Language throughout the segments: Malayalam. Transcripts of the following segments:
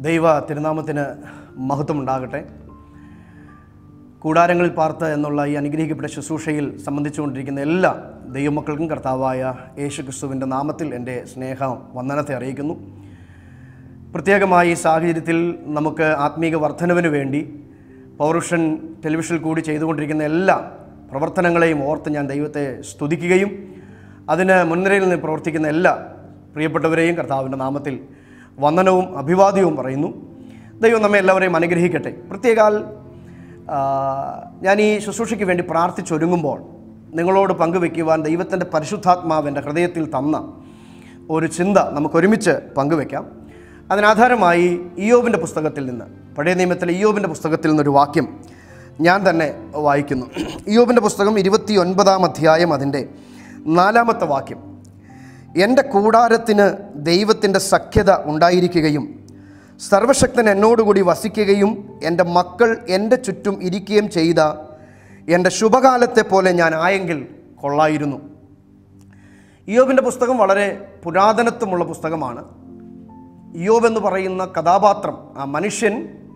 ദൈവ തിരുനാമത്തിന് മഹത്വമുണ്ടാകട്ടെ കൂടാരങ്ങളിൽ പാർത്ത് എന്നുള്ള ഈ അനുഗ്രഹിക്കപ്പെട്ട ശുശ്രൂഷയിൽ സംബന്ധിച്ചുകൊണ്ടിരിക്കുന്ന എല്ലാ ദൈവമക്കൾക്കും കർത്താവായ യേശു ക്രിസ്തുവിൻ്റെ നാമത്തിൽ എൻ്റെ സ്നേഹ വന്ദനത്തെ അറിയിക്കുന്നു പ്രത്യേകമായി ഈ സാഹചര്യത്തിൽ നമുക്ക് ആത്മീക വർധനവിന് വേണ്ടി പൗരുഷൻ ടെലിവിഷനിൽ കൂടി ചെയ്തുകൊണ്ടിരിക്കുന്ന എല്ലാ പ്രവർത്തനങ്ങളെയും ഓർത്ത് ഞാൻ ദൈവത്തെ സ്തുതിക്കുകയും അതിന് മുൻനിരയിൽ നിന്ന് പ്രവർത്തിക്കുന്ന എല്ലാ പ്രിയപ്പെട്ടവരെയും കർത്താവിൻ്റെ നാമത്തിൽ വന്ദനവും അഭിവാദ്യവും പറയുന്നു ദൈവം നമ്മെ എല്ലാവരെയും അനുഗ്രഹിക്കട്ടെ പ്രത്യേകാൽ ആ, ഞാൻ ഈ ശുശ്രൂഷയ്ക്ക് വേണ്ടി പ്രാർത്ഥിച്ചൊരുങ്ങുമ്പോൾ നിങ്ങളോട് പങ്കുവെക്കുവാൻ ദൈവത്തിൻ്റെ പരിശുദ്ധാത്മാവ് എൻ്റെ ഹൃദയത്തിൽ തന്ന ഒരു ചിന്ത നമുക്കൊരുമിച്ച് പങ്കുവെക്കാം അതിനാധാരമായി ഇയോബിൻ്റെ പുസ്തകത്തിൽ നിന്ന് പഴയ നിയമത്തിലെ ഇയോബിൻ്റെ പുസ്തകത്തിൽ നിന്നൊരു വാക്യം ഞാൻ തന്നെ വായിക്കുന്നു ഇയോബിൻ്റെ പുസ്തകം ഇരുപത്തി ഒൻപതാം അധ്യായം അതിൻ്റെ നാലാമത്തെ വാക്യം എൻ്റെ കൂടാരത്തിന് ദൈവത്തിൻ്റെ സഖ്യത ഉണ്ടായിരിക്കുകയും സർവശക്തൻ എന്നോടുകൂടി വസിക്കുകയും എൻ്റെ മക്കൾ എൻ്റെ ചുറ്റും ഇരിക്കുകയും ചെയ്ത എൻ്റെ ശുഭകാലത്തെ പോലെ ഞാൻ ആയെങ്കിൽ കൊള്ളായിരുന്നു ഇയോബിൻ്റെ പുസ്തകം വളരെ പുരാതനത്വമുള്ള പുസ്തകമാണ് ഇയോബ് എന്ന് പറയുന്ന കഥാപാത്രം ആ മനുഷ്യൻ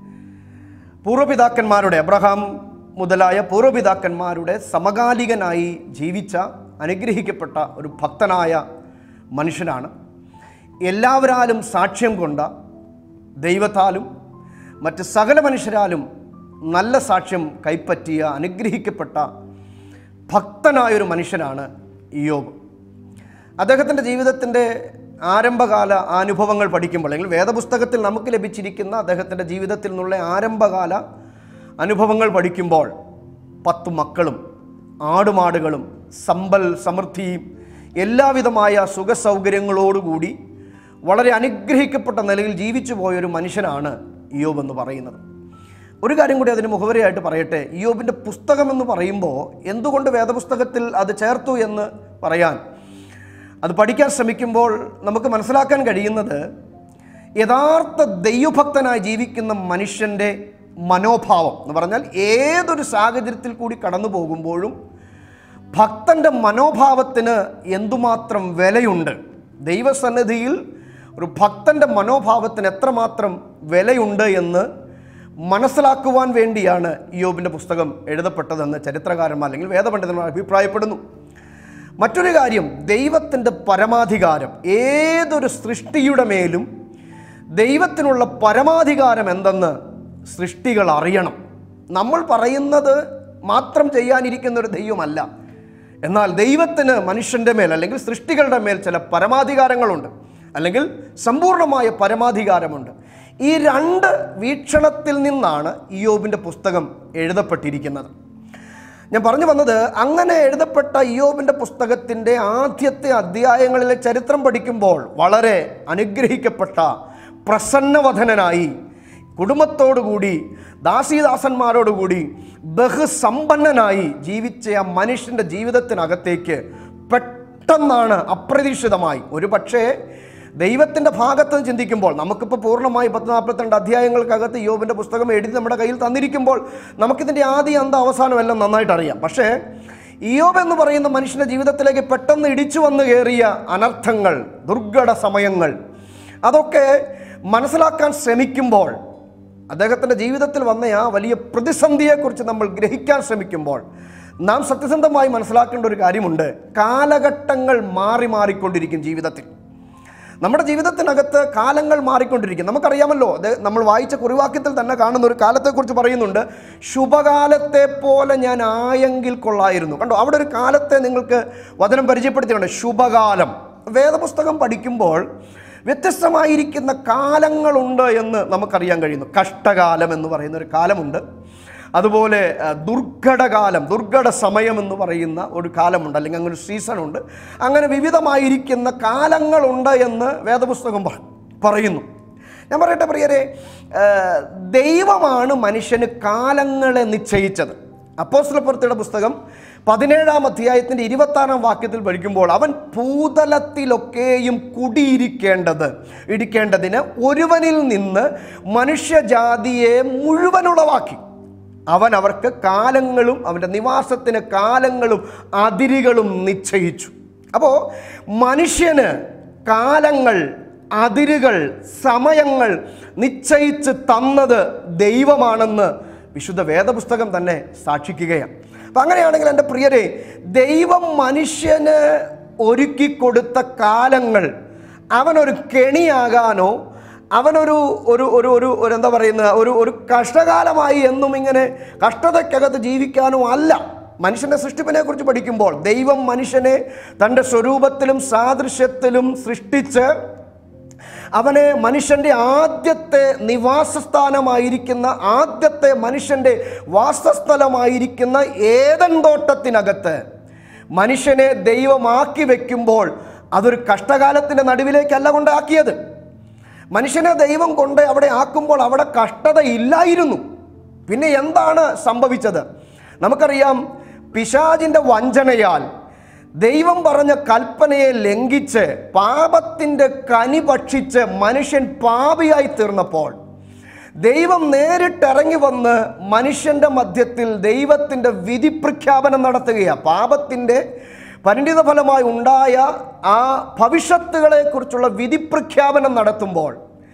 പൂർവ്വപിതാക്കന്മാരുടെ അബ്രഹാം മുതലായ പൂർവ്വപിതാക്കന്മാരുടെ സമകാലികനായി ജീവിച്ച അനുഗ്രഹിക്കപ്പെട്ട ഒരു ഭക്തനായ മനുഷ്യനാണ് എല്ലാവരാലും സാക്ഷ്യം കൊണ്ട ദൈവത്താലും മറ്റ് സകല മനുഷ്യരാലും നല്ല സാക്ഷ്യം കൈപ്പറ്റിയ അനുഗ്രഹിക്കപ്പെട്ട ഭക്തനായൊരു മനുഷ്യനാണ് ഇയോബ് അദ്ദേഹത്തിൻ്റെ ജീവിതത്തിൻ്റെ ആരംഭകാല അനുഭവങ്ങൾ പഠിക്കുമ്പോൾ അല്ലെങ്കിൽ വേദപുസ്തകത്തിൽ നമുക്ക് ലഭിച്ചിരിക്കുന്ന അദ്ദേഹത്തിൻ്റെ ജീവിതത്തിൽ നിന്നുള്ള ആരംഭകാല അനുഭവങ്ങൾ പഠിക്കുമ്പോൾ പത്ത് മക്കളും ആടുമാടുകളും സമ്പൽ സമൃദ്ധിയും എല്ലാവിധമായ സുഖസൗകര്യങ്ങളോടുകൂടി വളരെ അനുഗ്രഹിക്കപ്പെട്ട നിലയിൽ ജീവിച്ചു പോയൊരു മനുഷ്യനാണ് ഇയോബ് എന്ന് പറയുന്നത് ഒരു കാര്യം കൂടി അതിന് മുഖവരയായിട്ട് പറയട്ടെ ഇയോബിൻ്റെ പുസ്തകം എന്ന് പറയുമ്പോൾ എന്തുകൊണ്ട് വേദപുസ്തകത്തിൽ അത് ചേർത്തു എന്ന് പറയാൻ അത് പഠിക്കാൻ ശ്രമിക്കുമ്പോൾ നമുക്ക് മനസ്സിലാക്കാൻ കഴിയുന്നത് യഥാർത്ഥ ദൈവഭക്തനായി ജീവിക്കുന്ന മനുഷ്യൻ്റെ മനോഭാവം എന്ന് പറഞ്ഞാൽ ഏതൊരു സാഹചര്യത്തിൽ കൂടി കടന്നു പോകുമ്പോഴും ഭക്തൻ്റെ മനോഭാവത്തിന് എന്തുമാത്രം വിലയുണ്ട് ദൈവസന്നിധിയിൽ ഒരു ഭക്തൻ്റെ മനോഭാവത്തിന് എത്രമാത്രം വിലയുണ്ട് എന്ന് മനസ്സിലാക്കുവാൻ വേണ്ടിയാണ് ഇയോബിൻ്റെ പുസ്തകം എഴുതപ്പെട്ടതെന്ന് ചരിത്രകാരന്മാർ അല്ലെങ്കിൽ വേദപണ്ഡിതന്മാർ അഭിപ്രായപ്പെടുന്നു മറ്റൊരു കാര്യം ദൈവത്തിൻ്റെ പരമാധികാരം ഏതൊരു സൃഷ്ടിയുടെ മേലും ദൈവത്തിനുള്ള പരമാധികാരം എന്തെന്ന് സൃഷ്ടികൾ അറിയണം നമ്മൾ പറയുന്നത് മാത്രം ചെയ്യാനിരിക്കുന്ന ഒരു ദൈവമല്ല എന്നാൽ ദൈവത്തിന് മനുഷ്യൻ്റെ മേൽ അല്ലെങ്കിൽ സൃഷ്ടികളുടെ മേൽ ചില പരമാധികാരങ്ങളുണ്ട് അല്ലെങ്കിൽ സമ്പൂർണ്ണമായ പരമാധികാരമുണ്ട് ഈ രണ്ട് വീക്ഷണത്തിൽ നിന്നാണ് ഇയോബിൻ്റെ പുസ്തകം എഴുതപ്പെട്ടിരിക്കുന്നത് ഞാൻ പറഞ്ഞു വന്നത് അങ്ങനെ എഴുതപ്പെട്ട ഇയോബിൻ്റെ പുസ്തകത്തിൻ്റെ ആദ്യത്തെ അധ്യായങ്ങളിലെ ചരിത്രം പഠിക്കുമ്പോൾ വളരെ അനുഗ്രഹിക്കപ്പെട്ട പ്രസന്നവധനനായി കുടുംബത്തോടുകൂടി ദാസീദാസന്മാരോടുകൂടി ബഹുസമ്പന്നനായി ജീവിച്ച ആ മനുഷ്യൻ്റെ ജീവിതത്തിനകത്തേക്ക് പെട്ടെന്നാണ് അപ്രതീക്ഷിതമായി ഒരു പക്ഷേ ദൈവത്തിൻ്റെ ഭാഗത്ത് നിന്ന് ചിന്തിക്കുമ്പോൾ നമുക്കിപ്പോൾ പൂർണ്ണമായി പത്ത് നാൽപ്പത്തിരണ്ട് അധ്യായങ്ങൾക്കകത്ത് യോബിൻ്റെ പുസ്തകം എഴുതി നമ്മുടെ കയ്യിൽ തന്നിരിക്കുമ്പോൾ നമുക്കിതിൻ്റെ ആദ്യ അന്ത അവസാനം എല്ലാം നന്നായിട്ട് അറിയാം പക്ഷേ ഇയോബ് എന്ന് പറയുന്ന മനുഷ്യൻ്റെ ജീവിതത്തിലേക്ക് പെട്ടെന്ന് ഇടിച്ചു വന്നു കയറിയ അനർത്ഥങ്ങൾ ദുർഘട സമയങ്ങൾ അതൊക്കെ മനസ്സിലാക്കാൻ ശ്രമിക്കുമ്പോൾ അദ്ദേഹത്തിൻ്റെ ജീവിതത്തിൽ വന്ന ആ വലിയ പ്രതിസന്ധിയെക്കുറിച്ച് നമ്മൾ ഗ്രഹിക്കാൻ ശ്രമിക്കുമ്പോൾ നാം സത്യസന്ധമായി മനസ്സിലാക്കേണ്ട ഒരു കാര്യമുണ്ട് കാലഘട്ടങ്ങൾ മാറി മാറിക്കൊണ്ടിരിക്കും ജീവിതത്തിൽ നമ്മുടെ ജീവിതത്തിനകത്ത് കാലങ്ങൾ മാറിക്കൊണ്ടിരിക്കും നമുക്കറിയാമല്ലോ അത് നമ്മൾ വായിച്ച കുറിവാക്യത്തിൽ തന്നെ കാണുന്ന ഒരു കാലത്തെക്കുറിച്ച് പറയുന്നുണ്ട് ശുഭകാലത്തെ പോലെ ഞാൻ ആയെങ്കിൽ കൊള്ളായിരുന്നു കണ്ടോ അവിടെ ഒരു കാലത്തെ നിങ്ങൾക്ക് വചനം പരിചയപ്പെടുത്തിയിട്ടുണ്ട് ശുഭകാലം വേദപുസ്തകം പഠിക്കുമ്പോൾ വ്യത്യസ്തമായിരിക്കുന്ന കാലങ്ങളുണ്ട് എന്ന് നമുക്കറിയാൻ കഴിയുന്നു കഷ്ടകാലം എന്ന് പറയുന്ന ഒരു കാലമുണ്ട് അതുപോലെ ആ, ദുർഘടകാലം ദുർഘട സമയം എന്ന് പറയുന്ന ഒരു കാലമുണ്ട് അല്ലെങ്കിൽ അങ്ങനെ ഒരു സീസണുണ്ട് അങ്ങനെ വിവിധമായിരിക്കുന്ന കാലങ്ങളുണ്ട് എന്ന് വേദപുസ്തകം പ- പറയുന്നു ഞാൻ പറയട്ടെ പ്രിയരെ ആ, ദൈവമാണ് മനുഷ്യന് കാലങ്ങളെ നിശ്ചയിച്ചത് അപ്പോസ്ലപ്പുറത്തിയുടെ പുസ്തകം പതിനേഴാം അധ്യായത്തിൻ്റെ ഇരുപത്താറാം വാക്യത്തിൽ പഠിക്കുമ്പോൾ അവൻ ഭൂതലത്തിലൊക്കെയും കുടിയിരിക്കേണ്ടത് ഇരിക്കേണ്ടതിന് ഒരുവനിൽ നിന്ന് മനുഷ്യജാതിയെ മുഴുവനുളവാക്കി അവൻ അവർക്ക് കാലങ്ങളും അവൻ്റെ നിവാസത്തിന് കാലങ്ങളും അതിരുകളും നിശ്ചയിച്ചു അപ്പോൾ മനുഷ്യന് കാലങ്ങൾ അതിരുകൾ സമയങ്ങൾ നിശ്ചയിച്ച് തന്നത് ദൈവമാണെന്ന് വിശുദ്ധ വേദപുസ്തകം തന്നെ സാക്ഷിക്കുകയാണ് അപ്പം അങ്ങനെയാണെങ്കിൽ എൻ്റെ പ്രിയരെ ദൈവം മനുഷ്യന് ഒരുക്കി കൊടുത്ത കാലങ്ങൾ അവനൊരു കെണിയാകാനോ അവനൊരു ഒരു ഒരു ഒരു ഒരു എന്താ പറയുന്ന ഒരു ഒരു കഷ്ടകാലമായി എന്നും ഇങ്ങനെ കഷ്ടതയ്ക്കകത്ത് ജീവിക്കാനോ അല്ല മനുഷ്യൻ്റെ സൃഷ്ടിപ്പിനെ കുറിച്ച് പഠിക്കുമ്പോൾ ദൈവം മനുഷ്യനെ തൻ്റെ സ്വരൂപത്തിലും സാദൃശ്യത്തിലും സൃഷ്ടിച്ച് അവനെ മനുഷ്യൻ്റെ ആദ്യത്തെ നിവാസസ്ഥാനമായിരിക്കുന്ന ആദ്യത്തെ മനുഷ്യൻ്റെ വാസസ്ഥലമായിരിക്കുന്ന ഏതൻ തോട്ടത്തിനകത്ത് മനുഷ്യനെ ദൈവമാക്കി വെക്കുമ്പോൾ അതൊരു കഷ്ടകാലത്തിൻ്റെ നടുവിലേക്കല്ല കൊണ്ടാക്കിയത് മനുഷ്യനെ ദൈവം കൊണ്ട് അവിടെ ആക്കുമ്പോൾ അവിടെ കഷ്ടത ഇല്ലായിരുന്നു പിന്നെ എന്താണ് സംഭവിച്ചത് നമുക്കറിയാം പിശാജിൻ്റെ വഞ്ചനയാൽ ദൈവം പറഞ്ഞ കൽപ്പനയെ ലംഘിച്ച് പാപത്തിൻ്റെ കനി ഭക്ഷിച്ച് മനുഷ്യൻ പാപിയായി തീർന്നപ്പോൾ ദൈവം നേരിട്ടിറങ്ങി വന്ന് മനുഷ്യൻ്റെ മധ്യത്തിൽ ദൈവത്തിൻ്റെ വിധി പ്രഖ്യാപനം നടത്തുകയാണ് പാപത്തിൻ്റെ പരിണിത ഫലമായി ഉണ്ടായ ആ ഭവിഷ്യത്തുകളെക്കുറിച്ചുള്ള വിധി പ്രഖ്യാപനം നടത്തുമ്പോൾ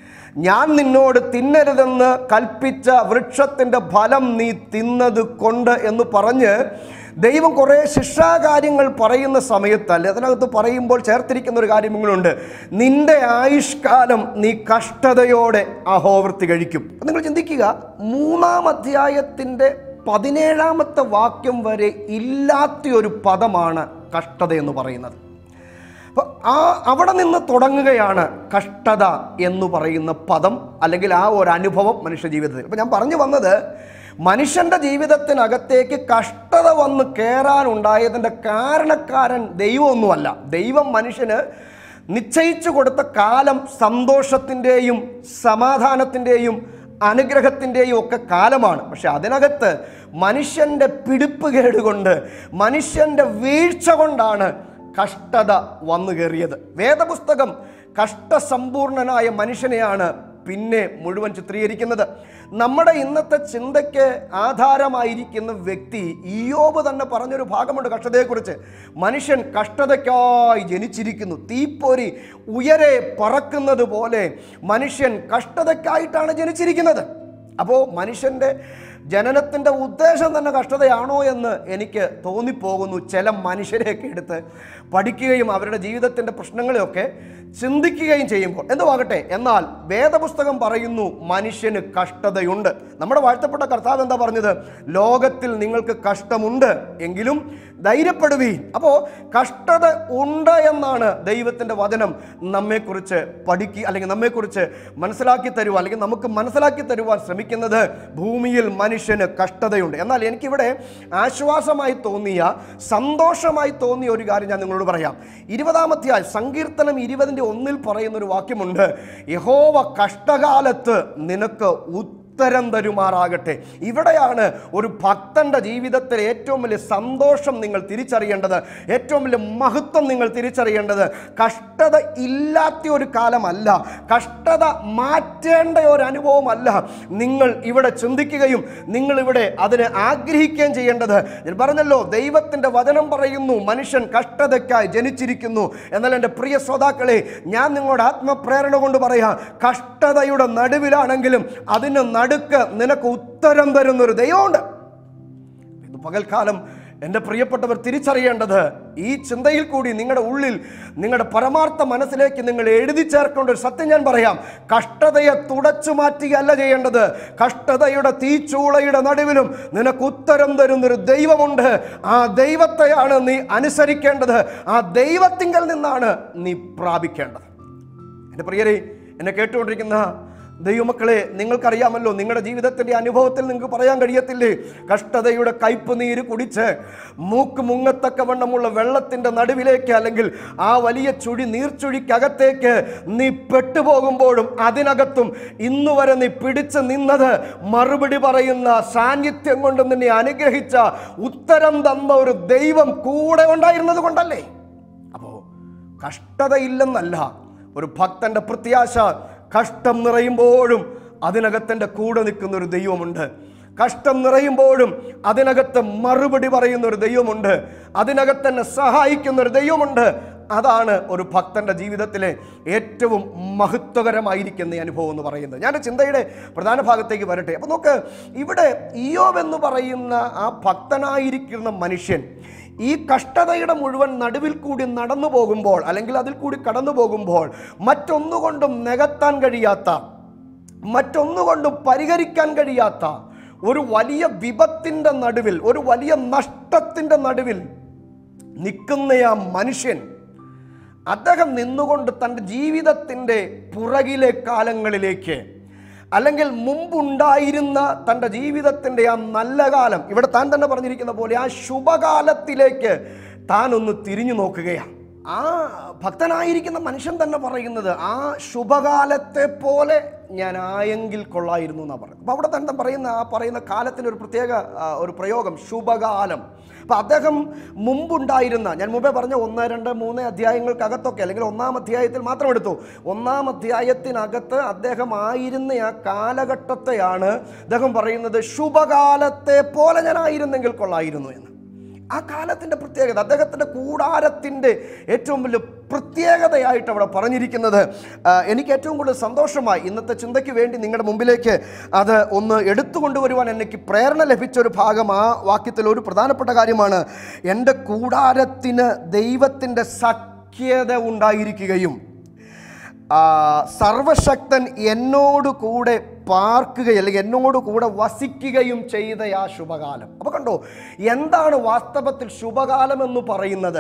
ഞാൻ നിന്നോട് തിന്നരുതെന്ന് കൽപ്പിച്ച വൃക്ഷത്തിൻ്റെ ഫലം നീ തിന്നത് കൊണ്ട് എന്ന് പറഞ്ഞ് ദൈവം കുറേ ശിക്ഷാകാര്യങ്ങൾ പറയുന്ന സമയത്തല്ല അതിനകത്ത് പറയുമ്പോൾ ചേർത്തിരിക്കുന്ന ഒരു കാര്യങ്ങളുണ്ട് നിന്റെ ആയുഷ്കാലം നീ കഷ്ടതയോടെ അഹോവൃത്തി കഴിക്കും അപ്പം നിങ്ങൾ ചിന്തിക്കുക മൂന്നാം അധ്യായത്തിൻ്റെ പതിനേഴാമത്തെ വാക്യം വരെ ഇല്ലാത്ത ഒരു പദമാണ് കഷ്ടത എന്ന് പറയുന്നത് അപ്പോൾ ആ അവിടെ നിന്ന് തുടങ്ങുകയാണ് കഷ്ടത എന്ന് പറയുന്ന പദം അല്ലെങ്കിൽ ആ ഒരു അനുഭവം മനുഷ്യ ജീവിതത്തിൽ അപ്പോൾ ഞാൻ പറഞ്ഞു വന്നത് മനുഷ്യൻ്റെ ജീവിതത്തിനകത്തേക്ക് കഷ്ടത വന്ന് കയറാനുണ്ടായതിൻ്റെ കാരണക്കാരൻ ദൈവമൊന്നുമല്ല ദൈവം മനുഷ്യന് നിശ്ചയിച്ചു കൊടുത്ത കാലം സന്തോഷത്തിൻ്റെയും സമാധാനത്തിൻ്റെയും അനുഗ്രഹത്തിൻ്റെയും ഒക്കെ കാലമാണ് പക്ഷെ അതിനകത്ത് മനുഷ്യൻ്റെ പിടിപ്പുകേട് കൊണ്ട് മനുഷ്യൻ്റെ വീഴ്ച കൊണ്ടാണ് കഷ്ടത വന്നു കയറിയത് വേദപുസ്തകം കഷ്ടസമ്പൂർണനായ മനുഷ്യനെയാണ് പിന്നെ മുഴുവൻ ചിത്രീകരിക്കുന്നത് നമ്മുടെ ഇന്നത്തെ ചിന്തയ്ക്ക് ആധാരമായിരിക്കുന്ന വ്യക്തി ഇയോബ് തന്നെ പറഞ്ഞൊരു ഭാഗമുണ്ട് കഷ്ടതയെക്കുറിച്ച് മനുഷ്യൻ കഷ്ടതയ്ക്കായി ജനിച്ചിരിക്കുന്നു തീപ്പൊരി ഉയരെ പറക്കുന്നത് പോലെ മനുഷ്യൻ കഷ്ടതയ്ക്കായിട്ടാണ് ജനിച്ചിരിക്കുന്നത് അപ്പോൾ മനുഷ്യൻ്റെ ജനനത്തിൻ്റെ ഉദ്ദേശം തന്നെ കഷ്ടതയാണോ എന്ന് എനിക്ക് തോന്നിപ്പോകുന്നു ചില മനുഷ്യരെയൊക്കെ എടുത്ത് പഠിക്കുകയും അവരുടെ ജീവിതത്തിൻ്റെ പ്രശ്നങ്ങളെയൊക്കെ ചിന്തിക്കുകയും ചെയ്യുമ്പോൾ എന്തുവാകട്ടെ എന്നാൽ വേദപുസ്തകം പറയുന്നു മനുഷ്യന് കഷ്ടതയുണ്ട് നമ്മുടെ വാഴ്ത്തപ്പെട്ട കർത്താവ് എന്താ പറഞ്ഞത് ലോകത്തിൽ നിങ്ങൾക്ക് കഷ്ടമുണ്ട് എങ്കിലും ധൈര്യപ്പെടുവീൻ അപ്പോൾ കഷ്ടത ഉണ്ട് എന്നാണ് ദൈവത്തിൻ്റെ വചനം നമ്മെക്കുറിച്ച് പഠിക്കുക അല്ലെങ്കിൽ നമ്മെക്കുറിച്ച് മനസ്സിലാക്കി തരുവാൻ അല്ലെങ്കിൽ നമുക്ക് മനസ്സിലാക്കി തരുവാൻ ശ്രമിക്കുന്നത് ഭൂമിയിൽ മനുഷ്യന് കഷ്ടതയുണ്ട് എന്നാൽ എനിക്കിവിടെ ആശ്വാസമായി തോന്നിയ സന്തോഷമായി തോന്നിയ ഒരു കാര്യം ഞാൻ നിങ്ങളോട് പറയാം ഇരുപതാമത്തെയായി സങ്കീർത്തനം ഇരുപതിൻ്റെ ഒന്നിൽ പറയുന്ന ഒരു വാക്യമുണ്ട് യഹോവ കഷ്ടകാലത്ത് നിനക്ക് ഉത്തരം തരുമാറാകട്ടെ ഇവിടെയാണ് ഒരു ഭക്തന്റെ ജീവിതത്തിലെ ഏറ്റവും വലിയ സന്തോഷം നിങ്ങൾ തിരിച്ചറിയേണ്ടത് ഏറ്റവും വലിയ മഹത്വം നിങ്ങൾ തിരിച്ചറിയേണ്ടത് കഷ്ടത ഇല്ലാത്ത ഒരു കാലമല്ല കഷ്ടത മാറ്റേണ്ട ഒരു അനുഭവമല്ല നിങ്ങൾ ഇവിടെ ചിന്തിക്കുകയും നിങ്ങൾ ഇവിടെ അതിനെ ആഗ്രഹിക്കുകയും ചെയ്യേണ്ടത് ഞാൻ പറഞ്ഞല്ലോ ദൈവത്തിൻ്റെ വചനം പറയുന്നു മനുഷ്യൻ കഷ്ടതയ്ക്കായി ജനിച്ചിരിക്കുന്നു എന്നാൽ എൻ്റെ പ്രിയ ശ്രോതാക്കളെ ഞാൻ നിങ്ങളുടെ ആത്മപ്രേരണ കൊണ്ട് പറയാം കഷ്ടതയുടെ നടുവിലാണെങ്കിലും അതിന് നടുക്ക് നിനക്ക് ഉത്തരം തരുന്നൊരു ദൈവമുണ്ട് ഇത് പകൽക്കാലം എൻ്റെ പ്രിയപ്പെട്ടവർ തിരിച്ചറിയേണ്ടത് ഈ ചിന്തയിൽ കൂടി നിങ്ങളുടെ ഉള്ളിൽ നിങ്ങളുടെ പരമാർത്ഥ മനസ്സിലേക്ക് നിങ്ങൾ എഴുതി ചേർക്കേണ്ട ഒരു സത്യം ഞാൻ പറയാം കഷ്ടതയെ തുടച്ചു മാറ്റുകയല്ല ചെയ്യേണ്ടത് കഷ്ടതയുടെ തീച്ചൂളയുടെ നടുവിലും നിനക്ക് ഉത്തരം തരുന്നൊരു ദൈവമുണ്ട് ആ ദൈവത്തെയാണ് നീ അനുസരിക്കേണ്ടത് ആ ദൈവത്തിങ്കൽ നിന്നാണ് നീ പ്രാപിക്കേണ്ടത് എൻ്റെ പ്രിയരെ എന്നെ കേട്ടുകൊണ്ടിരിക്കുന്ന ദൈവമക്കളെ നിങ്ങൾക്കറിയാമല്ലോ നിങ്ങളുടെ ജീവിതത്തിൻ്റെ അനുഭവത്തിൽ നിങ്ങൾക്ക് പറയാൻ കഴിയത്തില്ലേ കഷ്ടതയുടെ കയ്പ് നീര് കുടിച്ച് മൂക്ക് മുങ്ങത്തക്കവണ്ണമുള്ള വെള്ളത്തിൻ്റെ നടുവിലേക്ക് അല്ലെങ്കിൽ ആ വലിയ ചുഴി നീർച്ചുഴിക്കകത്തേക്ക് നീ പെട്ടുപോകുമ്പോഴും അതിനകത്തും ഇന്നു വരെ നീ പിടിച്ചു നിന്നത് മറുപടി പറയുന്ന സാന്നിധ്യം കൊണ്ട് നിന്നെ അനുഗ്രഹിച്ച ഉത്തരം തന്ന ഒരു ദൈവം കൂടെ ഉണ്ടായിരുന്നത് കൊണ്ടല്ലേ അപ്പോൾ കഷ്ടതയില്ലെന്നല്ല ഒരു ഭക്തന്റെ പ്രത്യാശ കഷ്ടം നിറയുമ്പോഴും അതിനകത്തെൻ്റെ കൂടെ നിൽക്കുന്ന ഒരു ദൈവമുണ്ട് കഷ്ടം നിറയുമ്പോഴും അതിനകത്ത് മറുപടി പറയുന്ന ഒരു ദൈവമുണ്ട് അതിനകത്ത് എന്നെ സഹായിക്കുന്ന ഒരു ദൈവമുണ്ട് അതാണ് ഒരു ഭക്തന്റെ ജീവിതത്തിലെ ഏറ്റവും മഹത്വകരമായിരിക്കുന്ന ഈ അനുഭവം എന്ന് പറയുന്നത് ഞാൻ ചിന്തയുടെ പ്രധാന ഭാഗത്തേക്ക് വരട്ടെ അപ്പോൾ നോക്ക് ഇവിടെ ഇയോബ് എന്ന് പറയുന്ന ആ ഭക്തനായിരിക്കുന്ന മനുഷ്യൻ ഈ കഷ്ടതയുടെ മുഴുവൻ നടുവിൽ കൂടി നടന്നു പോകുമ്പോൾ അല്ലെങ്കിൽ അതിൽ കൂടി കടന്നു പോകുമ്പോൾ മറ്റൊന്നുകൊണ്ടും നികത്താൻ കഴിയാത്ത മറ്റൊന്നുകൊണ്ടും പരിഹരിക്കാൻ കഴിയാത്ത ഒരു വലിയ വിപത്തിൻ്റെ നടുവിൽ ഒരു വലിയ നഷ്ടത്തിൻ്റെ നടുവിൽ നിൽക്കുന്ന ആ മനുഷ്യൻ അദ്ദേഹം നിന്നുകൊണ്ട് തൻ്റെ ജീവിതത്തിൻ്റെ പുറകിലെ കാലങ്ങളിലേക്ക് അല്ലെങ്കിൽ മുമ്പുണ്ടായിരുന്ന തൻ്റെ ജീവിതത്തിൻ്റെ ആ നല്ല കാലം ഇവിടെ താൻ തന്നെ പറഞ്ഞിരിക്കുന്ന പോലെ ആ ശുഭകാലത്തിലേക്ക് താൻ ഒന്ന് തിരിഞ്ഞു നോക്കുകയാണ് ആ ഭക്തനായിരിക്കുന്ന മനുഷ്യൻ തന്നെ പറയുന്നത് ആ ശുഭകാലത്തെ പോലെ ഞാൻ ആയെങ്കിൽ കൊള്ളായിരുന്നു എന്നാണ് പറയുന്നത് അപ്പോൾ അവിടെ തന്നെ പറയുന്ന ആ പറയുന്ന കാലത്തിന് ഒരു പ്രത്യേക ആ, ഒരു പ്രയോഗം ശുഭകാലം അപ്പോൾ അദ്ദേഹം മുമ്പുണ്ടായിരുന്ന ഞാൻ മുമ്പേ പറഞ്ഞ ഒന്ന് രണ്ട് മൂന്ന് അധ്യായങ്ങൾക്കകത്തൊക്കെ അല്ലെങ്കിൽ ഒന്നാം അധ്യായത്തിൽ മാത്രം എടുത്തു ഒന്നാം അധ്യായത്തിനകത്ത് അദ്ദേഹം ആയിരുന്ന ആ കാലഘട്ടത്തെയാണ് അദ്ദേഹം പറയുന്നത് ശുഭകാലത്തെ പോലെ ഞാൻ ആയിരുന്നെങ്കിൽ കൊള്ളായിരുന്നു എന്ന് ആ കാലത്തിൻ്റെ പ്രത്യേകത അദ്ദേഹത്തിൻ്റെ കൂടാരത്തിൻ്റെ ഏറ്റവും വലിയ പ്രത്യേകതയായിട്ട് അവിടെ പറഞ്ഞിരിക്കുന്നത് ആ, എനിക്ക് ഏറ്റവും കൂടുതൽ സന്തോഷമായി ഇന്നത്തെ ചിന്തയ്ക്ക് വേണ്ടി നിങ്ങളുടെ മുമ്പിലേക്ക് അത് ഒന്ന് എടുത്തുകൊണ്ടുവരുവാൻ എനിക്ക് പ്രേരണ ലഭിച്ച ഒരു ഭാഗം ആ വാക്യത്തിൽ ഒരു പ്രധാനപ്പെട്ട കാര്യമാണ് എൻ്റെ കൂടാരത്തിന് ദൈവത്തിൻ്റെ സഖ്യത ഉണ്ടായിരിക്കുകയും ആ, സർവശക്തൻ എന്നോട് കൂടെ പാർക്കുകയും അല്ലെങ്കിൽ എന്നോട് കൂടെ വസിക്കുകയും ചെയ്ത ആ ശുഭകാലം അപ്പോൾ കണ്ടോ എന്താണ് വാസ്തവത്തിൽ ശുഭകാലം എന്ന് പറയുന്നത്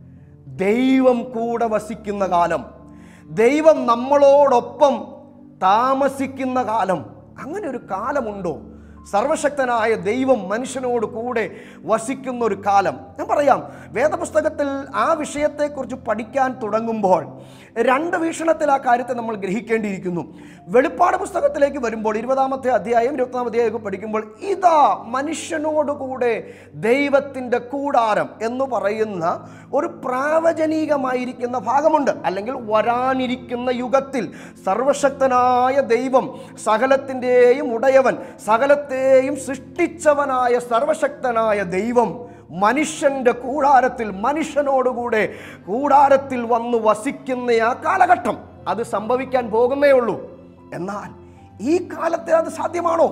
ദൈവം കൂടെ വസിക്കുന്ന കാലം ദൈവം നമ്മളോടൊപ്പം താമസിക്കുന്ന കാലം അങ്ങനെ ഒരു കാലമുണ്ടോ സർവശക്തനായ ദൈവം മനുഷ്യനോട് കൂടെ വസിക്കുന്ന ഒരു കാലം ഞാൻ പറയാം വേദപുസ്തകത്തിൽ ആ വിഷയത്തെക്കുറിച്ച് പഠിക്കാൻ തുടങ്ങുമ്പോൾ രണ്ട് വീക്ഷണത്തിൽ ആ കാര്യത്തെ നമ്മൾ ഗ്രഹിക്കേണ്ടിയിരിക്കുന്നു വെളിപ്പാട് പുസ്തകത്തിലേക്ക് വരുമ്പോൾ ഇരുപതാമത്തെ അധ്യായം ഇരുപത്താം അധ്യായമൊക്കെ പഠിക്കുമ്പോൾ ഇതാ മനുഷ്യനോട് കൂടെ ദൈവത്തിൻ്റെ കൂടാരം എന്ന് പറയുന്ന ഒരു പ്രാവചനീകമായിരിക്കുന്ന ഭാഗമുണ്ട് അല്ലെങ്കിൽ വരാനിരിക്കുന്ന യുഗത്തിൽ സർവശക്തനായ ദൈവം സകലത്തിൻ്റെയും ഉടയവൻ സകലത്തെയും സൃഷ്ടിച്ചവനായ സർവശക്തനായ ദൈവം മനുഷ്യൻ്റെ കൂടാരത്തിൽ മനുഷ്യനോടുകൂടെ കൂടാരത്തിൽ വന്ന് വസിക്കുന്ന ആ കാലഘട്ടം അത് സംഭവിക്കാൻ പോകുന്നേ ഉള്ളൂ എന്നാൽ ഈ കാലത്തെ അത് സാധ്യമാണോ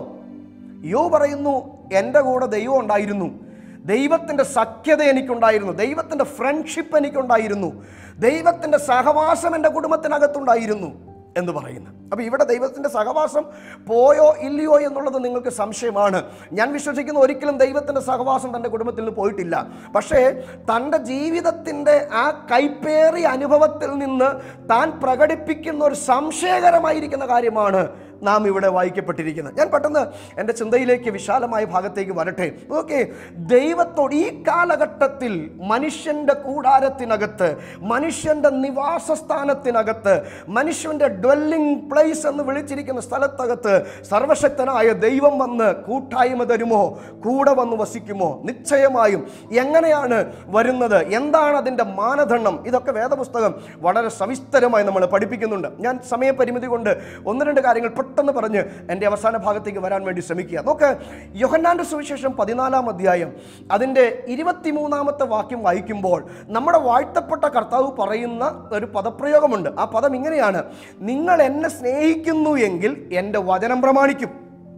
യോ പറയുന്നു എൻ്റെ കൂടെ ദൈവം ഉണ്ടായിരുന്നു ദൈവത്തിൻ്റെ സഖ്യത എനിക്കുണ്ടായിരുന്നു ദൈവത്തിൻ്റെ ഫ്രണ്ട്ഷിപ്പ് എനിക്കുണ്ടായിരുന്നു ദൈവത്തിൻ്റെ സഹവാസം എൻ്റെ കുടുംബത്തിനകത്തുണ്ടായിരുന്നു എന്ന് പറയുന്നു അപ്പോൾ ഇവിടെ ദൈവത്തിൻ്റെ സഹവാസം പോയോ ഇല്ലയോ എന്നുള്ളത് നിങ്ങൾക്ക് സംശയമാണ് ഞാൻ വിശ്വസിക്കുന്ന ഒരിക്കലും ദൈവത്തിൻ്റെ സഹവാസം തൻ്റെ കുടുംബത്തിൽ നിന്ന് പോയിട്ടില്ല പക്ഷേ തൻ്റെ ജീവിതത്തിൻ്റെ ആ കൈപ്പേറിയ അനുഭവത്തിൽ നിന്ന് താൻ പ്രകടിപ്പിക്കുന്ന ഒരു സംശയകരമായിരിക്കുന്ന കാര്യമാണ് നാം ഇവിടെ വായിക്കപ്പെട്ടിരിക്കുന്നത് ഞാൻ പെട്ടെന്ന് എൻ്റെ ചിന്തയിലേക്ക് വിശാലമായ ഭാഗത്തേക്ക് വരട്ടെ ഓക്കെ ദൈവത്തോട് ഈ കാലഘട്ടത്തിൽ മനുഷ്യൻ്റെ കൂടാരത്തിനകത്ത് മനുഷ്യൻ്റെ നിവാസസ്ഥാനത്തിനകത്ത് മനുഷ്യൻ്റെ ഡ്വെല്ലിംഗ് പ്ലേസ് എന്ന് വിളിച്ചിരിക്കുന്ന സ്ഥലത്തകത്ത് സർവശക്തനായ ദൈവം വന്ന് കൂട്ടായ്മ തരുമോ കൂടെ വന്ന് വസിക്കുമോ നിശ്ചയമായും എങ്ങനെയാണ് വരുന്നത് എന്താണ് അതിൻ്റെ മാനദണ്ഡം ഇതൊക്കെ വേദപുസ്തകം വളരെ സവിസ്തരമായി നമ്മൾ പഠിപ്പിക്കുന്നുണ്ട് ഞാൻ സമയപരിമിതി കൊണ്ട് ഒന്ന് രണ്ട് കാര്യങ്ങൾ പെട്ടെന്ന് പറഞ്ഞ് എൻ്റെ അവസാന ഭാഗത്തേക്ക് വരാൻ വേണ്ടി ശ്രമിക്കുക നോക്ക് യോഹന്നാൻ്റെ സുവിശേഷം പതിനാലാം അധ്യായം അതിൻ്റെ ഇരുപത്തിമൂന്നാമത്തെ വാക്യം വായിക്കുമ്പോൾ നമ്മുടെ വാഴ്ത്തപ്പെട്ട കർത്താവ് പറയുന്ന ഒരു പദപ്രയോഗമുണ്ട് ആ പദം ഇങ്ങനെയാണ് നിങ്ങൾ എന്നെ സ്നേഹിക്കുന്നു എങ്കിൽ എൻ്റെ വചനം പ്രമാണിക്കും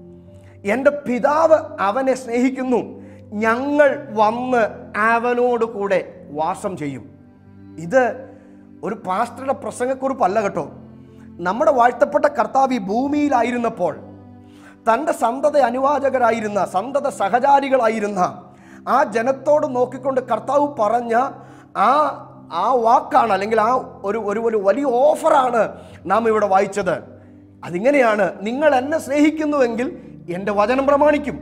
എൻ്റെ പിതാവ് അവനെ സ്നേഹിക്കുന്നു ഞങ്ങൾ വന്ന് അവനോട് കൂടെ വാസം ചെയ്യും ഇത് ഒരു പാസ്റ്ററുടെ പ്രസംഗക്കുറിപ്പല്ല കേട്ടോ നമ്മുടെ വാഴ്ത്തപ്പെട്ട കർത്താവ് ഈ ഭൂമിയിലായിരുന്നപ്പോൾ തൻ്റെ സന്തത അനുവാചകരായിരുന്ന സന്തത സഹചാരികളായിരുന്ന ആ ജനത്തോട് നോക്കിക്കൊണ്ട് കർത്താവ് പറഞ്ഞ ആ ആ വാക്കാണ് അല്ലെങ്കിൽ ആ ഒരു ഒരു ഒരു വലിയ ഓഫറാണ് നാം ഇവിടെ വായിച്ചത് അതിങ്ങനെയാണ് നിങ്ങൾ എന്നെ സ്നേഹിക്കുന്നുവെങ്കിൽ എൻ്റെ വചനം പ്രമാണിക്കും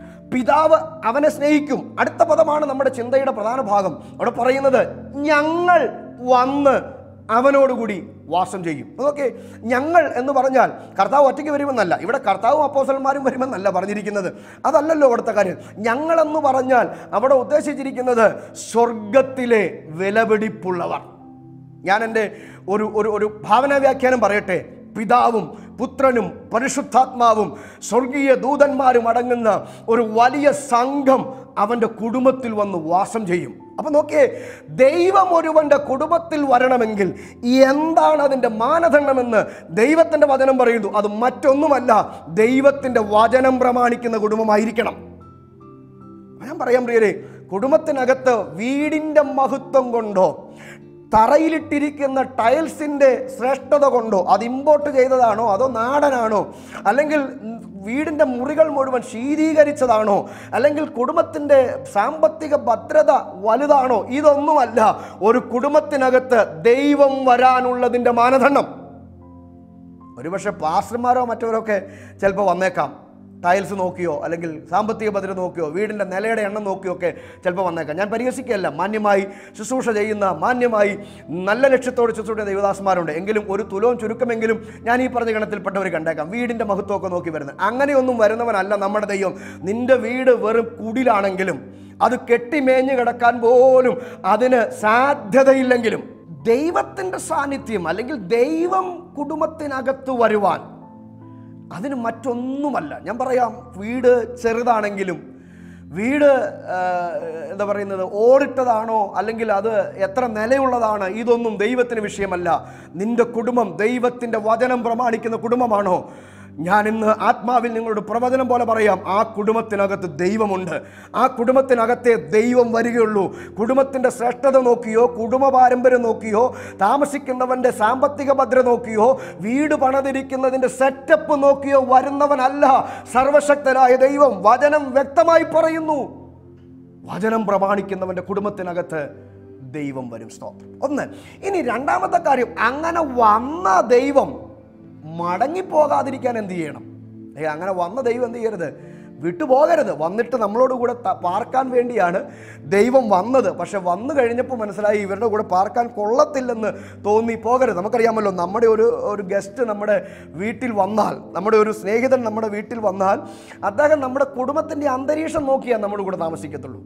പിതാവ് അവനെ സ്നേഹിക്കും അടുത്ത പദമാണ് നമ്മുടെ ചിന്തയുടെ പ്രധാന ഭാഗം അവിടെ പറയുന്നത് ഞങ്ങൾ വന്ന് അവനോടുകൂടി വാസം ചെയ്യും ഓക്കെ ഞങ്ങൾ എന്ന് പറഞ്ഞാൽ കർത്താവ് ഒറ്റയ്ക്ക് വരുമെന്നല്ല ഇവിടെ കർത്താവും അപ്പോസന്മാരും വരുമെന്നല്ല പറഞ്ഞിരിക്കുന്നത് അതല്ലല്ലോ അവിടുത്തെ കാര്യം ഞങ്ങളെന്ന് പറഞ്ഞാൽ അവിടെ ഉദ്ദേശിച്ചിരിക്കുന്നത് സ്വർഗത്തിലെ വിലപിടിപ്പുള്ളവർ ഞാൻ എൻ്റെ ഒരു ഒരു ഒരു ഭാവനാ വ്യാഖ്യാനം പറയട്ടെ പിതാവും പുത്രനും പരിശുദ്ധാത്മാവും സ്വർഗീയ ദൂതന്മാരും അടങ്ങുന്ന ഒരു വലിയ സംഘം അവൻ്റെ കുടുംബത്തിൽ വന്ന് വാസം ചെയ്യും അപ്പൊ നോക്കിയേ ദൈവം ഒരുവന്റെ കുടുംബത്തിൽ വരണമെങ്കിൽ എന്താണ് അതിന്റെ മാനദണ്ഡമെന്ന് ദൈവത്തിന്റെ വചനം പറയുന്നു അത് മറ്റൊന്നുമല്ല ദൈവത്തിന്റെ വചനം പ്രമാണിക്കുന്ന കുടുംബമായിരിക്കണം ഞാൻ പറയാം പ്രിയരെ കുടുംബത്തിനകത്ത് വീടിന്റെ മഹത്വം കൊണ്ടോ തറയിലിട്ടിരിക്കുന്ന ടൈൽസിന്റെ ശ്രേഷ്ഠത കൊണ്ടോ അത് ഇമ്പോർട്ട് ചെയ്തതാണോ അതോ നാടനാണോ അല്ലെങ്കിൽ വീടിന്റെ മുറികൾ മുഴുവൻ ശീതീകരിച്ചതാണോ അല്ലെങ്കിൽ കുടുംബത്തിന്റെ സാമ്പത്തിക ഭദ്രത വലുതാണോ ഇതൊന്നുമല്ല ഒരു കുടുംബത്തിനകത്ത് ദൈവം വരാനുള്ളതിന്റെ മാനദണ്ഡം ഒരുപക്ഷെ പാസ്റ്റർമാരോ മറ്റവരോ ഒക്കെ ചിലപ്പോൾ വന്നേക്കാം ടൈൽസ് നോക്കിയോ അല്ലെങ്കിൽ സാമ്പത്തിക ഭദ്രത നോക്കിയോ വീടിൻ്റെ നിലയുടെ എണ്ണം നോക്കിയോ ഒക്കെ ചിലപ്പോൾ വന്നേക്കാം ഞാൻ പരിഹസിക്കുകയല്ല മാന്യമായി ശുശ്രൂഷ ചെയ്യുന്ന മാന്യമായി നല്ല ലക്ഷ്യത്തോട് ശുശ്രൂഷ ദൈവദാസന്മാരുണ്ട് എങ്കിലും ഒരു തുലവും ചുരുക്കമെങ്കിലും ഞാൻ ഈ പറഞ്ഞ ഗണത്തിൽപ്പെട്ടവർ കണ്ടേക്കാം വീടിൻ്റെ മഹത്വമൊക്കെ നോക്കി വരുന്നത് അങ്ങനെയൊന്നും വരുന്നവനല്ല നമ്മുടെ ദൈവം നിന്റെ വീട് വെറും കുടിലാണെങ്കിലും അത് കെട്ടിമേഞ്ഞ് കിടക്കാൻ പോലും അതിന് സാധ്യതയില്ലെങ്കിലും ദൈവത്തിൻ്റെ സാന്നിധ്യം അല്ലെങ്കിൽ ദൈവം കുടുംബത്തിനകത്ത് വരുവാൻ അതിന് മറ്റൊന്നുമല്ല ഞാൻ പറയാം വീട് ചെറുതാണെങ്കിലും വീട് ആ, എന്താ പറയുന്നത് ഓടിട്ടതാണോ അല്ലെങ്കിൽ അത് എത്ര നിലയുള്ളതാണ് ഇതൊന്നും ദൈവത്തിന് വിഷയമല്ല നിന്റെ കുടുംബം ദൈവത്തിൻ്റെ വചനം പ്രമാണിക്കുന്ന കുടുംബമാണോ ഞാൻ ഇന്ന് ആത്മാവിൽ നിങ്ങളോട് പ്രവചനം പോലെ പറയാം ആ കുടുംബത്തിനകത്ത് ദൈവമുണ്ട് ആ കുടുംബത്തിനകത്തെ ദൈവം വരികയുള്ളൂ കുടുംബത്തിൻ്റെ ശ്രേഷ്ഠത നോക്കിയോ കുടുംബ പാരമ്പര്യം നോക്കിയോ താമസിക്കുന്നവൻ്റെ സാമ്പത്തിക ഭദ്ര നോക്കിയോ വീട് പണിതിരിക്കുന്നതിൻ്റെ സെറ്റപ്പ് നോക്കിയോ വരുന്നവനല്ല സർവശക്തനായ ദൈവം വചനം വ്യക്തമായി പറയുന്നു വചനം പ്രമാണിക്കുന്നവൻ്റെ കുടുംബത്തിനകത്ത് ദൈവം വരും സ്തോത്രം ഒന്ന് ഇനി രണ്ടാമത്തെ കാര്യം അങ്ങനെ വന്ന ദൈവം മടങ്ങിപ്പോകാതിരിക്കാൻ എന്ത് ചെയ്യണം ഏ അങ്ങനെ വന്ന ദൈവം എന്ത് ചെയ്യരുത് വിട്ടുപോകരുത് വന്നിട്ട് നമ്മളോട് കൂടെ ത- പാർക്കാൻ വേണ്ടിയാണ് ദൈവം വന്നത് പക്ഷെ വന്നു കഴിഞ്ഞപ്പോൾ മനസ്സിലായി ഇവരുടെ കൂടെ പാർക്കാൻ കൊള്ളത്തില്ലെന്ന് തോന്നി പോകരുത് നമുക്കറിയാമല്ലോ നമ്മുടെ ഒരു ഒരു ഗസ്റ്റ് നമ്മുടെ വീട്ടിൽ വന്നാൽ നമ്മുടെ ഒരു സ്നേഹിതൻ നമ്മുടെ വീട്ടിൽ വന്നാൽ അദ്ദേഹം നമ്മുടെ കുടുംബത്തിൻ്റെ അന്തരീക്ഷം നോക്കിയാൽ നമ്മുടെ കൂടെ താമസിക്കത്തുള്ളൂ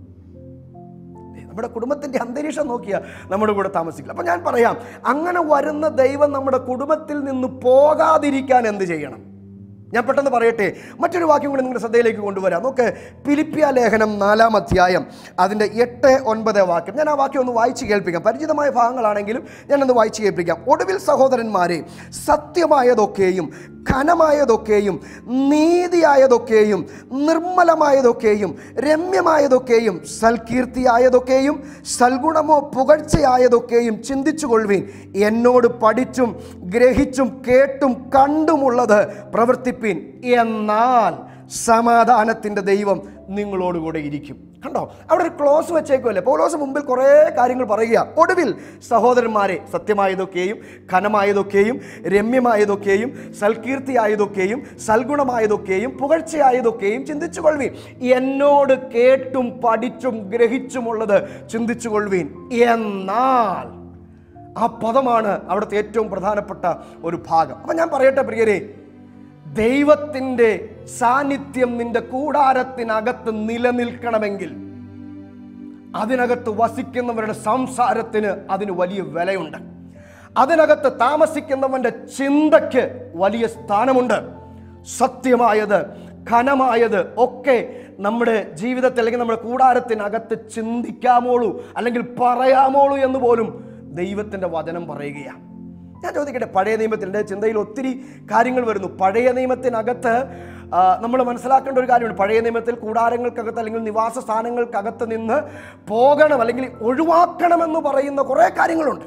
നമ്മുടെ കുടുംബത്തിൻ്റെ അന്തരീക്ഷം നോക്കിയാൽ നമ്മുടെ കൂടെ താമസിക്കില്ല അപ്പം ഞാൻ പറയാം അങ്ങനെ വരുന്ന ദൈവം നമ്മുടെ കുടുംബത്തിൽ നിന്ന് പോകാതിരിക്കാൻ എന്ത് ചെയ്യണം ഞാൻ പെട്ടെന്ന് പറയട്ടെ മറ്റൊരു വാക്യം കൂടി നിങ്ങളുടെ ശ്രദ്ധയിലേക്ക് കൊണ്ടുവരാം നോക്ക് പിലിപ്പിയ ലേഖനം നാലാം അധ്യായം അതിൻ്റെ എട്ട് ഒൻപത് വാക്യം ഞാൻ ആ വാക്യം ഒന്ന് വായിച്ച് കേൾപ്പിക്കാം പരിചിതമായ ഭാഗങ്ങളാണെങ്കിലും ഞാനൊന്ന് വായിച്ച് കേൾപ്പിക്കാം ഒടുവിൽ സഹോദരന്മാരെ സത്യമായതൊക്കെയും ഘനമായതൊക്കെയും നീതിയായതൊക്കെയും നിർമ്മലമായതൊക്കെയും രമ്യമായതൊക്കെയും സൽകീർത്തിയായതൊക്കെയും സൽഗുണമോ പുകഴ്ചയായതൊക്കെയും ചിന്തിച്ചുകൊള്ളുവീൻ എന്നോട് പഠിച്ചും ഗ്രഹിച്ചും കേട്ടും കണ്ടുമുള്ളത് പ്രവർത്തിപ്പീൻ എന്നാൽ സമാധാനത്തിൻ്റെ ദൈവം നിങ്ങളോടുകൂടെ ഇരിക്കും കണ്ടോ അവിടെ ഒരു ക്ലോസ് വെച്ചേക്കുമല്ലേ പൗലോസ് മുമ്പിൽ കുറേ കാര്യങ്ങൾ പറയുക ഒടുവിൽ സഹോദരന്മാരെ സത്യമായതൊക്കെയും ഘനമായതൊക്കെയും രമ്യമായതൊക്കെയും സൽകീർത്തിയായതൊക്കെയും സൽഗുണമായതൊക്കെയും പുകഴ്ചയായതൊക്കെയും ചിന്തിച്ചുകൊള്ളുവീൻ എന്നോട് കേട്ടും പഠിച്ചും ഗ്രഹിച്ചുമുള്ളത് ചിന്തിച്ചുകൊള്ളുവീൻ എന്നാൽ ആ പദമാണ് അവിടുത്തെ ഏറ്റവും പ്രധാനപ്പെട്ട ഒരു ഭാഗം അപ്പം ഞാൻ പറയട്ടെ പ്രിയരെ ദൈവത്തിൻ്റെ സാന്നിധ്യം നിന്റെ കൂടാരത്തിനകത്ത് നിലനിൽക്കണമെങ്കിൽ അതിനകത്ത് വസിക്കുന്നവരുടെ സംസാരത്തിന് അതിന് വലിയ വിലയുണ്ട് അതിനകത്ത് താമസിക്കുന്നവന്റെ ചിന്തയ്ക്ക് വലിയ സ്ഥാനമുണ്ട് സത്യമായത് ഘനമായത് ഒക്കെ നമ്മുടെ ജീവിതത്തിൽ അല്ലെങ്കിൽ നമ്മുടെ കൂടാരത്തിനകത്ത് ചിന്തിക്കാമോളൂ അല്ലെങ്കിൽ പറയാമോളൂ എന്ന് പോലും ദൈവത്തിൻ്റെ വചനം പറയുകയാണ് ഞാൻ ചോദിക്കട്ടെ പഴയ നിയമത്തിൽ എൻ്റെ ചിന്തയിൽ ഒത്തിരി കാര്യങ്ങൾ വരുന്നു പഴയ നിയമത്തിനകത്ത് നമ്മൾ മനസ്സിലാക്കേണ്ട ഒരു കാര്യമുണ്ട് പഴയ നിയമത്തിൽ കൂടാരങ്ങൾക്കകത്ത് അല്ലെങ്കിൽ നിവാസ സ്ഥാനങ്ങൾക്കകത്ത് നിന്ന് പോകണം അല്ലെങ്കിൽ ഒഴിവാക്കണമെന്ന് പറയുന്ന കുറേ കാര്യങ്ങളുണ്ട്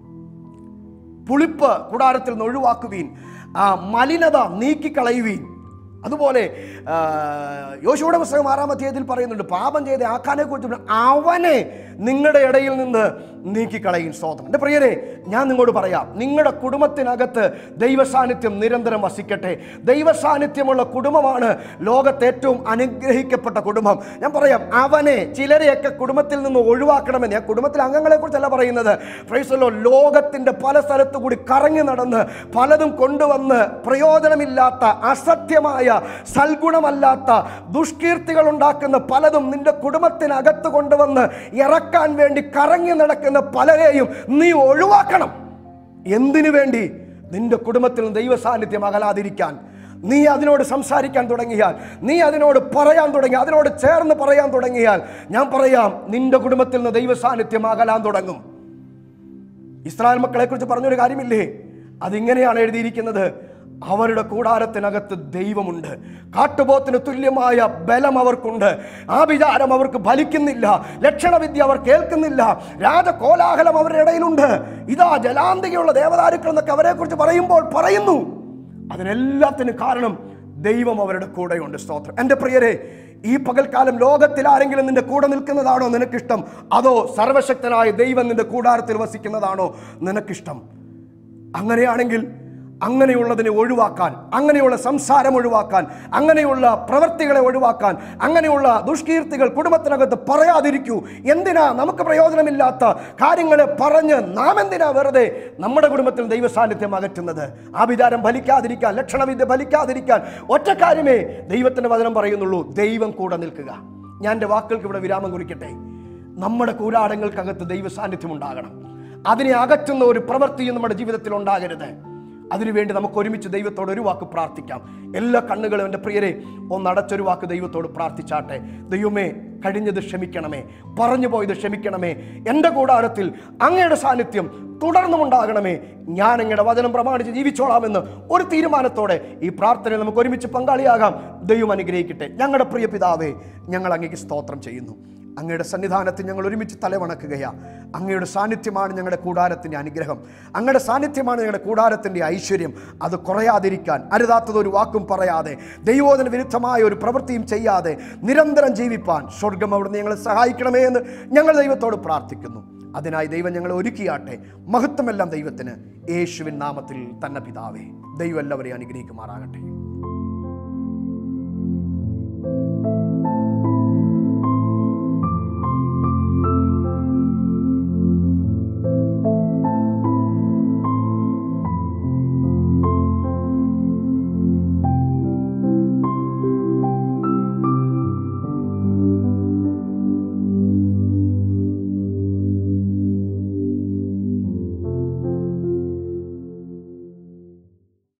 പുളിപ്പ് കൂടാരത്തിൽ നിന്ന് ഒഴിവാക്കുവീൻ ആ മലിനത നീക്കിക്കളയുവീൻ അതുപോലെ ആ, യോശുവയുടെ പുസ്തകം ആറാം അധ്യായത്തിൽ പറയുന്നുണ്ട് പാപം ചെയ്ത ആക്കാനെ കുറിച്ച് അവനെ നിങ്ങളുടെ ഇടയിൽ നിന്ന് നീക്കിക്കളയും സ്തോത്രം എൻ്റെ പ്രിയരെ ഞാൻ നിങ്ങളോട് പറയാം നിങ്ങളുടെ കുടുംബത്തിനകത്ത് ദൈവ സാന്നിധ്യം നിരന്തരം വസിക്കട്ടെ ദൈവ സാന്നിധ്യമുള്ള കുടുംബമാണ് ലോകത്തെ ഏറ്റവും അനുഗ്രഹിക്കപ്പെട്ട കുടുംബം ഞാൻ പറയാം അവനെ ചിലരെയൊക്കെ കുടുംബത്തിൽ നിന്ന് ഒഴിവാക്കണമെന്ന് ഞാൻ കുടുംബത്തിലെ അംഗങ്ങളെ കുറിച്ചല്ല പറയുന്നത് ഫ്രൈസല്ലോ ലോകത്തിൻ്റെ പല സ്ഥലത്തു കൂടി കറങ്ങി നടന്ന് പലതും കൊണ്ടുവന്ന് പ്രയോജനമില്ലാത്ത അസത്യമായ സൽഗുണമല്ലാത്ത ദുഷ്കീർത്തികൾ ഉണ്ടാക്കുന്ന പലതും നിന്റെ കുടുംബത്തിനകത്ത് കൊണ്ടുവന്ന് ഇറക്കാൻ വേണ്ടി കറങ്ങി നടക്കുന്ന പലരെയും നീ ഒഴിവാക്കണം എന്തിനു വേണ്ടി നിന്റെ കുടുംബത്തിൽ നിന്ന് ദൈവ സാന്നിധ്യം അകലാതിരിക്കാൻ നീ അതിനോട് സംസാരിക്കാൻ തുടങ്ങിയാൽ നീ അതിനോട് പറയാൻ തുടങ്ങി അതിനോട് ചേർന്ന് പറയാൻ തുടങ്ങിയാൽ ഞാൻ പറയാം നിന്റെ കുടുംബത്തിൽ നിന്ന് ദൈവ സാന്നിധ്യം അകലാൻ തുടങ്ങും ഇസ്രായേൽ മക്കളെ കുറിച്ച് പറഞ്ഞൊരു കാര്യമില്ലേ അതിങ്ങനെയാണ് എഴുതിയിരിക്കുന്നത് അവരുടെ കൂടാരത്തിനകത്ത് ദൈവമുണ്ട് കാട്ടുപോത്തിന് തുല്യമായ ബലം അവർക്കുണ്ട് ആ വിചാരം അവർക്ക് ഫലിക്കുന്നില്ല ലക്ഷണവിദ്യ അവർ കേൾക്കുന്നില്ല രാജകോലാഹലം അവരുടെ ഇടയിലുണ്ട് ഇതാ ജലാന്തികയുള്ള ദേവദാരുക്കൾ എന്നൊക്കെ അവരെ കുറിച്ച് പറയുമ്പോൾ പറയുന്നു അതിനെല്ലാത്തിനും കാരണം ദൈവം അവരുടെ കൂടെയുണ്ട് സ്തോത്രം എൻ്റെ പ്രിയരെ ഈ പകൽക്കാലം ലോകത്തിൽ ആരെങ്കിലും നിന്റെ കൂടെ നിൽക്കുന്നതാണോ നിനക്കിഷ്ടം അതോ സർവശക്തനായ ദൈവം നിന്റെ കൂടാരത്തിൽ വസിക്കുന്നതാണോ നിനക്കിഷ്ടം അങ്ങനെയാണെങ്കിൽ അങ്ങനെയുള്ളതിനെ ഒഴിവാക്കാൻ അങ്ങനെയുള്ള സംസാരം ഒഴിവാക്കാൻ അങ്ങനെയുള്ള പ്രവൃത്തികളെ ഒഴിവാക്കാൻ അങ്ങനെയുള്ള ദുഷ്കീർത്തികൾ കുടുംബത്തിനകത്ത് പറയാതിരിക്കൂ എന്തിനാ നമുക്ക് പ്രയോജനമില്ലാത്ത കാര്യങ്ങളെ പറഞ്ഞ് നാം എന്തിനാ വെറുതെ നമ്മുടെ കുടുംബത്തിൽ ദൈവ സാന്നിധ്യം അകറ്റുന്നത് ആ വിചാരം ഫലിക്കാതിരിക്കാൻ ലക്ഷണവിദ്യ ഫലിക്കാതിരിക്കാൻ ഒറ്റ കാര്യമേ ദൈവത്തിൻ്റെ വചനം പറയുന്നുള്ളൂ ദൈവം കൂടെ നിൽക്കുക ഞാൻ എൻ്റെ വാക്കുകൾക്ക് ഇവിടെ വിരാമം കുറിക്കട്ടെ നമ്മുടെ കൂടാരങ്ങൾക്കകത്ത് ദൈവ സാന്നിധ്യം ഉണ്ടാകണം അതിനെ അകറ്റുന്ന ഒരു പ്രവൃത്തിയും നമ്മുടെ ജീവിതത്തിൽ ഉണ്ടാകരുത് അതിനുവേണ്ടി നമുക്ക് ഒരുമിച്ച് ദൈവത്തോട് ഒരു വാക്ക് പ്രാർത്ഥിക്കാം എല്ലാ കണ്ണുകളും എൻ്റെ പ്രിയരെ ഒന്നടച്ചൊരു വാക്ക് ദൈവത്തോട് പ്രാർത്ഥിച്ചാട്ടെ ദൈവമേ കഴിഞ്ഞത് ക്ഷമിക്കണമേ പറഞ്ഞു പോയത് ക്ഷമിക്കണമേ എൻ്റെ കൂടാരത്തിൽ അങ്ങയുടെ സാന്നിധ്യം തുടർന്നുമുണ്ടാകണമേ ഞാൻ അങ്ങയുടെ വചനം പ്രമാണിച്ച് ജീവിച്ചോളാമെന്ന് ഒരു തീരുമാനത്തോടെ ഈ പ്രാർത്ഥനയിൽ നമുക്ക് ഒരുമിച്ച് പങ്കാളിയാകാം ദൈവം അനുഗ്രഹിക്കട്ടെ ഞങ്ങളുടെ പ്രിയ പിതാവേ ഞങ്ങൾ അങ്ങേക്ക് സ്തോത്രം ചെയ്യുന്നു അങ്ങയുടെ സന്നിധാനത്തിൽ ഞങ്ങൾ ഒരുമിച്ച് തലവണക്കുകയാണ് അങ്ങയുടെ സാന്നിധ്യമാണ് ഞങ്ങളുടെ കൂടാരത്തിൻ്റെ അനുഗ്രഹം അങ്ങയുടെ സാന്നിധ്യമാണ് ഞങ്ങളുടെ കൂടാരത്തിൻ്റെ ഐശ്വര്യം അത് കുറയാതിരിക്കാൻ അരുതാത്തത് ഒരു വാക്കും പറയാതെ ദൈവോധന വിരുദ്ധമായ ഒരു പ്രവൃത്തിയും ചെയ്യാതെ നിരന്തരം ജീവിപ്പാൻ സ്വർഗം അവിടുന്ന് ഞങ്ങളെ സഹായിക്കണമേ എന്ന് ഞങ്ങൾ ദൈവത്തോട് പ്രാർത്ഥിക്കുന്നു അതിനായി ദൈവം ഞങ്ങളെ ഒരുക്കിയാട്ടെ മഹത്വമെല്ലാം ദൈവത്തിന് യേശുവിൻ നാമത്തിൽ തന്നെ പിതാവേ ദൈവം എല്ലാവരെയും അനുഗ്രഹിക്കുമാറാകട്ടെ